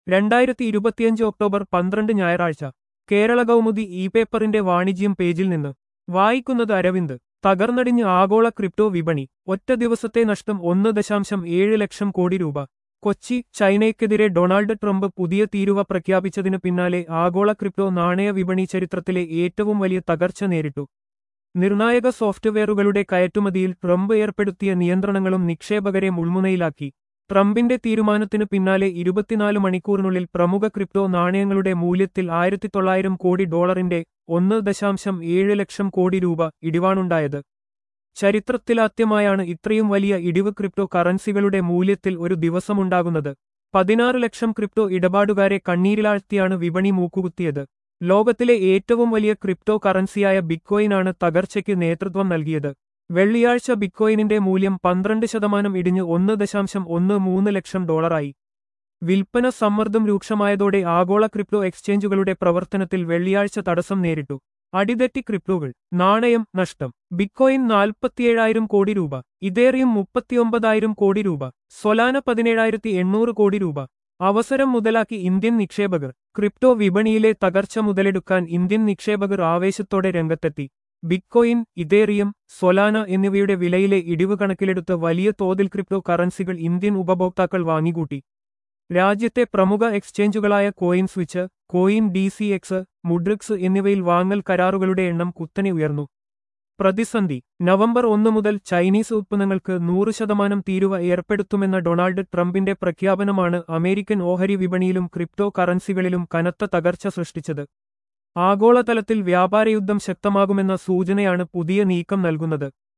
രണ്ടായിരത്തി ഇരുപത്തിയഞ്ച് ഒക്ടോബർ പന്ത്രണ്ട് ഞായറാഴ്ച കേരള കൗമുദി ഇ പേപ്പറിന്റെ വാണിജ്യം പേജിൽ നിന്ന് വായിക്കുന്നത് അരവിന്ദ് തകർന്നടിഞ്ഞ് ആഗോള ക്രിപ്റ്റോ വിപണി ഒറ്റ ദിവസത്തെ നഷ്ടം ഒന്ന് ദശാംശം ഏഴ് ലക്ഷം കോടി രൂപ കൊച്ചി ചൈനയ്ക്കെതിരെ ഡൊണാൾഡ് ട്രംപ് പുതിയ തീരുവ പ്രഖ്യാപിച്ചതിന് പിന്നാലെ ആഗോള ക്രിപ്റ്റോ നാണയ വിപണി ചരിത്രത്തിലെ ഏറ്റവും വലിയ തകർച്ച നേരിട്ടു നിർണായക സോഫ്റ്റ്വെയറുകളുടെ കയറ്റുമതിയിൽ ട്രംപ് ഏർപ്പെടുത്തിയ നിയന്ത്രണങ്ങളും നിക്ഷേപകരെ മുൾമുനയിലാക്കി ട്രംപിന്റെ തീരുമാനത്തിനു പിന്നാലെ ഇരുപത്തിനാല് മണിക്കൂറിനുള്ളിൽ പ്രമുഖ ക്രിപ്റ്റോ നാണയങ്ങളുടെ മൂല്യത്തിൽ ആയിരത്തി തൊള്ളായിരം കോടി ഡോളറിന്റെ ഒന്ന് ദശാംശം ഏഴ് ലക്ഷം കോടി രൂപ ഇടിവാണുണ്ടായത് ചരിത്രത്തിലാദ്യമായാണ് ഇത്രയും വലിയ ഇടിവ് ക്രിപ്റ്റോ കറൻസികളുടെ മൂല്യത്തിൽ ഒരു ദിവസമുണ്ടാകുന്നത് പതിനാറ് ലക്ഷം ക്രിപ്റ്റോ ഇടപാടുകാരെ കണ്ണീരിലാഴ്ത്തിയാണ് വിപണി മൂക്കുകുത്തിയത് ലോകത്തിലെ ഏറ്റവും വലിയ ക്രിപ്റ്റോ കറൻസിയായ ബിറ്റ്കോയിനാണ് തകർച്ചയ്ക്ക് നേതൃത്വം നൽകിയത് വെള്ളിയാഴ്ച ബിറ്റ്കോയിനിന്റെ മൂല്യം പന്ത്രണ്ട് ശതമാനം ഇടിഞ്ഞ് ഒന്ന് ദശാംശം ഒന്ന് മൂന്ന് ലക്ഷം ഡോളറായി വിൽപ്പന സമ്മർദ്ദം രൂക്ഷമായതോടെ ആഗോള ക്രിപ്റ്റോ എക്സ്ചേഞ്ചുകളുടെ പ്രവർത്തനത്തിൽ വെള്ളിയാഴ്ച തടസ്സം നേരിട്ടു അടിതെറ്റി ക്രിപ്റ്റോകൾ നാണയം നഷ്ടം ബിറ്റ്കോയിൻ നാൽപ്പത്തിയേഴായിരം കോടി രൂപ ഇതേറിയം മുപ്പത്തിയൊമ്പതായിരം കോടി രൂപ സൊലാന പതിനേഴായിരത്തി എണ്ണൂറ് കോടി രൂപ അവസരം മുതലാക്കി ഇന്ത്യൻ നിക്ഷേപകർ ക്രിപ്റ്റോ വിപണിയിലെ തകർച്ച മുതലെടുക്കാൻ ഇന്ത്യൻ നിക്ഷേപകർ ആവേശത്തോടെ രംഗത്തെത്തി ബിറ്റ്കോയിൻ ഇതേറിയം സൊലാന എന്നിവയുടെ വിലയിലെ ഇടിവ് കണക്കിലെടുത്ത് വലിയ തോതിൽ ക്രിപ്റ്റോ കറൻസികൾ ഇന്ത്യൻ ഉപഭോക്താക്കൾ വാങ്ങിക്കൂട്ടി രാജ്യത്തെ പ്രമുഖ എക്സ്ചേഞ്ചുകളായ CoinSwitch coin D C X Mudrex എന്നിവയിൽ വാങ്ങൽ കരാറുകളുടെ എണ്ണം കുത്തനെ ഉയർന്നു പ്രതിസന്ധി നവംബർ ഒന്ന് മുതൽ ചൈനീസ് ഉത്പന്നങ്ങൾക്ക് നൂറ് ശതമാനം തീരുവ ഏർപ്പെടുത്തുമെന്ന ഡൊണാൾഡ് ട്രംപിന്റെ പ്രഖ്യാപനമാണ് അമേരിക്കൻ ഓഹരി വിപണിയിലും ക്രിപ്റ്റോ കറൻസികളിലും കനത്ത തകർച്ച സൃഷ്ടിച്ചത് ആഗോളതലത്തിൽ വ്യാപാരയുദ്ധം ശക്തമാകുമെന്ന സൂചനയാണ് പുതിയ നീക്കം നൽകുന്നത്